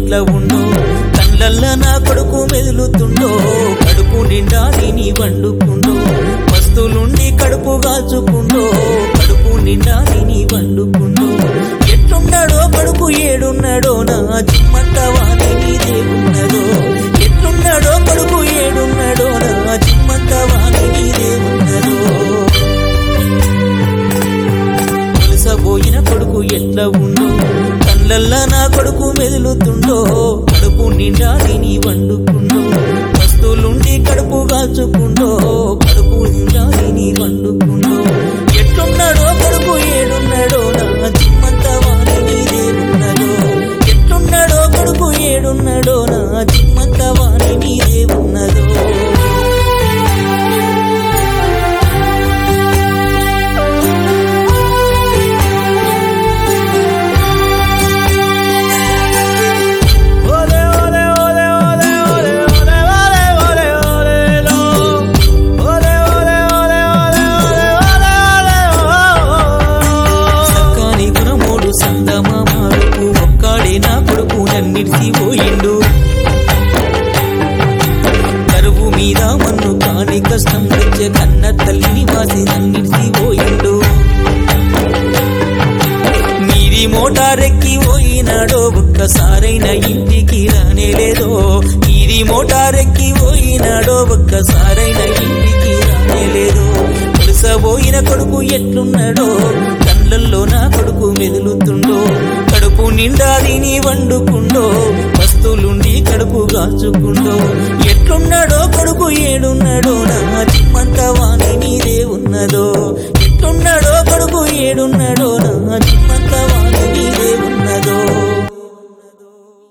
ఎట్లా ఉండో కళ్ళల్ల నా కొడుకు మెదులుతుండో కడుపు నిండా తిని వండుకుండో వస్తులుండి కడుపు కాచుకుండో కడుపు నిండా తిని వండుకుండో ఎట్లున్నాడో కడుపు ఏడున్నాడో నా జిమ్మంత వాణి నీదే ఉన్నదో ఎట్లున్నాడో కడుపు ఏడున్నాడో నా జిమ్మంత వాణి నీదే ఉన్నదో వలసపోయిన కొడుకు ఎట్లా ఉందో కళ్ళల్లా నా కొడుకు మెదులుతుండో కడుపు నిండా తిని వండుకుండో వస్తువులుండి కడుపు కాచుకుండో కడుపు నిండా తిని వండుకుండో ఎట్లున్నాడో కొడుకు ఏడున్నాడో నా జిమ్మంత వాణి నీదే ఉన్నదో ఎట్లున్నాడో కొడుకు ఏడున్నాడో నా జిమ్మంత వాణి నీదే ఉన్నదో Ole, ole, ole, ole, ole, ole, ole, ole, ole, lo. Ole, ole, ole, ole, ole, ole, ole, సక్కాని గుణమోడు సందమామాడుకు ఒక్కాడే నా కొడుకు నన్నిడిసి పోయిండు కరువు మీద మన్ను కాని కష్టం తెచ్చే కన్న తల్లిని వాసి నన్నిడిసి పోయిండు నీది మోటారెక్కి పోయినాడో ఒక్కసారైన ఇంటికి రానే లేదో నీది మోటారెక్కి పోయినాడో ఒక్కసారైన ఇంటికి రానే లేదో కొలుసబోయిన కొడుకు ఎట్లున్నాడో కళ్ళల్లో నా కొడుకు మెదులుతుండో కడుపు నిండా తిని వండుకుండో వస్తువులుండి కడుపు కాచుకుండో ఎట్లున్నాడో కొడుకు ఏడున్నాడో నా చిమ్మంత వాణి